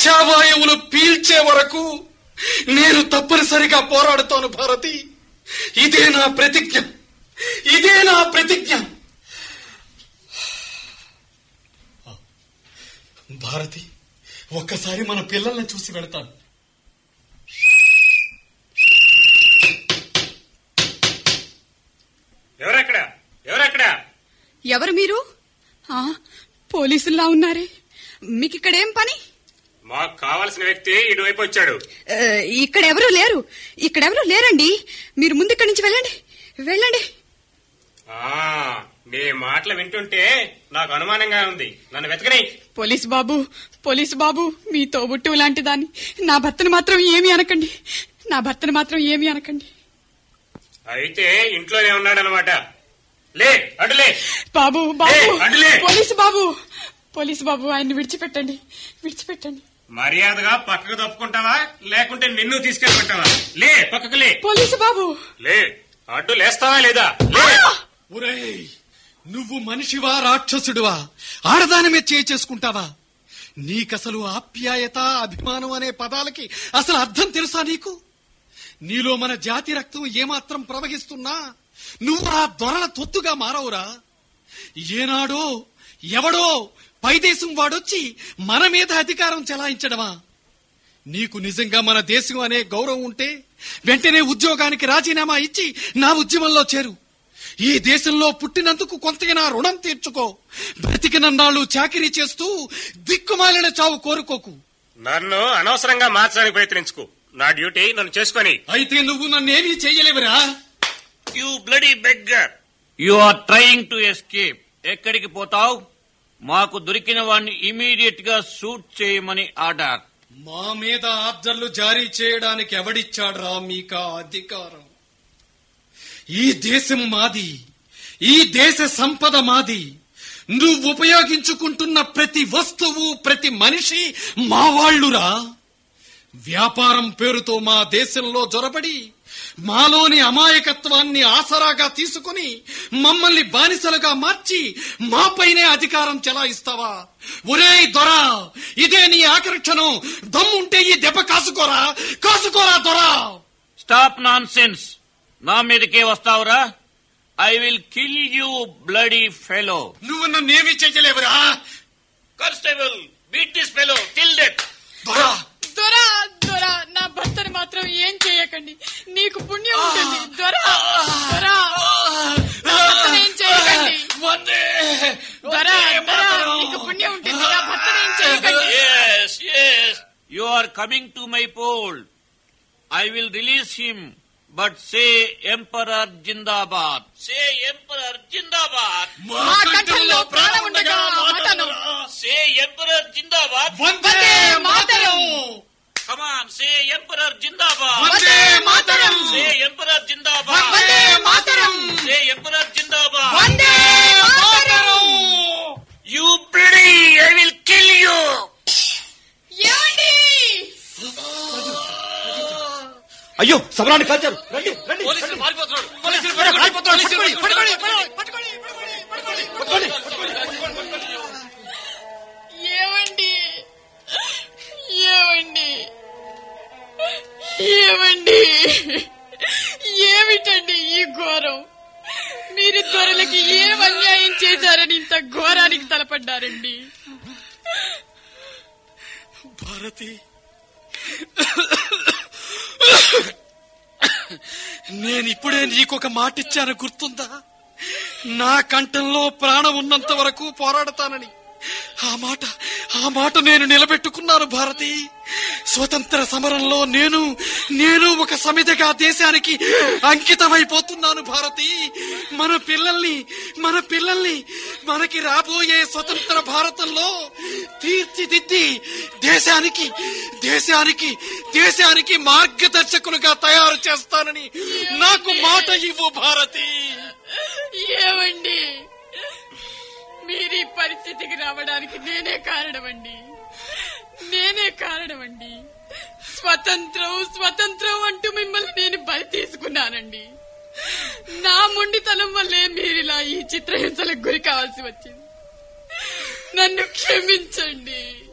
హత్యావాయువులు పీల్చే వరకు నేను తప్పనిసరిగా పోరాడుతాను భారతి ఇదే నా ప్రతిజ్ఞ ఇదే నా ప్రతిజ్ఞ భారతి ఒక్కసారి మన పిల్లల్ని చూసి వెళతాను ఎవరెక్కడ ఎవరెక్కడ ఎవరు మీరు ఆ, పోలీసుల్లా ఉన్నారే మీకు ఇక్కడేం పని మాకు కావాల్సిన వ్యక్తి ఇటువైపు వచ్చాడు ఆ, ఇక్కడెవరూ లేరు ఇక్కడెవరూ లేరండి మీరు ముందు ఇక్కడి నుంచి వెళ్ళండి వెళ్ళండి ఆ నీ మాటలు వింటుంటే నాకు అనుమానంగా ఉంది నన్ను వెతకని పోలీసు బాబు పోలీసు బాబు మీ తోబుట్టు లాంటి దాన్ని నా భర్తను మాత్రం ఏమీ అనకండి నా భర్తను మాత్రం ఏమీ అనకండి అయితే ఇంట్లోనే ఉన్నాడనమాట లే అటులే బాబు బాబు ఏయ్, అడ్డులే. పోలీసు బాబు పోలీసు బాబు ఆయన్ని విడిచిపెట్టండి విడిచిపెట్టండి మర్యాదగా పక్కకు తప్పుకుంటావా లేకుంటే నిన్ను తీసుకెళ్ళిపెట్టావా లే పక్కకు లే పోలీసు బాబు లే అడ్డు లేస్తావా లేదా లే ఒరేయ్ నువ్వు మనిషివా రాక్షసుడివా ఆడదాని మీద చేయి చేసుకుంటావా నీకసలు ఆప్యాయత అభిమానం అనే పదాలకి అసలు అర్థం తెలుసా నీకు నీలో మన జాతి రక్తం ఏమాత్రం ప్రవహిస్తున్నా నువ్వు ఆ దొరల తొత్తుగా మారవురా ఏనాడో ఎవడో పైదేశం వాడొచ్చి మన మీద అధికారం చెలాయించడమా నీకు నిజంగా మన దేశం అనే గౌరవం ఉంటే వెంటనే ఉద్యోగానికి రాజీనామా ఇచ్చి నా ఉద్యమంలో చేరు ఈ దేశంలో పుట్టినందుకు కొంతైనా రుణం తీర్చుకో బ్రతికినన్నాళ్ళు చాకిరీ చేస్తూ దిక్కుమాలిన చావు కోరుకోకు నన్ను అనవసరంగా మార్చడానికి ప్రయత్నించుకో నా డ్యూటీ నన్ను చేసుకొని అయితే నువ్వు నన్నేమీ చెయ్యలేవురా you bloody beggar you are trying to escape ఎక్కడికి పోతావు మాకు దొరికిన వాడిని ఇమీడియట్ గా షూట్ చేయమని ఆర్డర్ మా మీద ఆర్డర్లు జారీ చేయడానికి ఎవడిచ్చాడ్రా మీకా అధికారం ఈ దేశం మాది ఈ దేశ సంపద మాది నువ్వు ఉపయోగించుకుంటున్న ప్రతి వస్తువు ప్రతి మనిషి మా వాళ్ళురా వ్యాపారం పేరుతో మా దేశంలో జొరబడి మాలోని అమాయకత్వాన్ని ఆసరాగా తీసుకుని మమ్మల్ని బానిసలుగా మార్చి మాపైనే అధికారం చెలాయిస్తావా ఒరేయ్ దొరా ఇదే నీ ఆకర్షణం దమ్ముంటే ఈ దెబ్బ కాసుకోరా కాసుకోరా దొరా స్టాప్ నాన్ సెన్స్ నా మీదకే వస్తావురా I will kill you bloody fellow నువ్వు నన్నేమీ చెయ్యలేవురా constable beat this fellow till death దొరా దొరా దొరా నా భర్తను మాత్రం ఏం చేయకండి నీకు పుణ్యం ఉంటుంది దొరా దొరా నా భర్తను ఏం చేయకండి వందే దొరా దొరా నీకు పుణ్యం ఉంటుంది నా భర్తను ఏం చేయకండి yes yes you are coming to my fold i will release him but say emperor jindabad say emperor jindabad మా కంఠంలో ప్రాణం ఉండగా మాటను say emperor jindabad Vande Mataram come on say emperor jindabad Vande Mataram say emperor jindabad Vande Mataram say emperor jindabad Vande Mataram you bloody i will kill you ఏమండి అయ్యో సమరాన్ని కాల్చారు రండి రండి పోలీసులు మారిపోతున్నాడు ఏమండి ఏమండి ఏమండి ఏమిటండి ఈ ఘోరం మీరు త్వరలకి ఏం అన్యాయం చేశారని ఇంత ఘోరానికి తలపడ్డారండి భారతి నేనిప్పుడే నీకొక మాట ఇచ్చాను గుర్తుందా నా కంఠంలో ప్రాణం ఉన్నంత వరకు పోరాడతానని ఆ మాట ఆ మాట నేను నిలబెట్టుకున్నాను భారతి స్వతంత్ర సమరంలో నేను నేను ఒక సమితిగా దేశానికి అంకితమైపోతున్నాను భారతి మన పిల్లల్ని మన పిల్లల్ని మనకి రాబోయే స్వతంత్ర భారతంలో తీర్చిదిద్ది దేశానికి దేశానికి దేశానికి మార్గదర్శకులుగా తయారు చేస్తానని నాకు మాట ఇవ్వు భారతి ఏమండి మీరు ఈ పరిస్థితికి రావడానికి నేనే కారణమండి నేనే కారణమండి స్వతంత్రం స్వతంత్రం అంటూ మిమ్మల్ని నేను బలి తీసుకున్నానండి నా మొండితనం వల్లే మీరిలా ఈ చిత్రహింసలకు గురి కావాల్సి వచ్చింది నన్ను క్షమించండి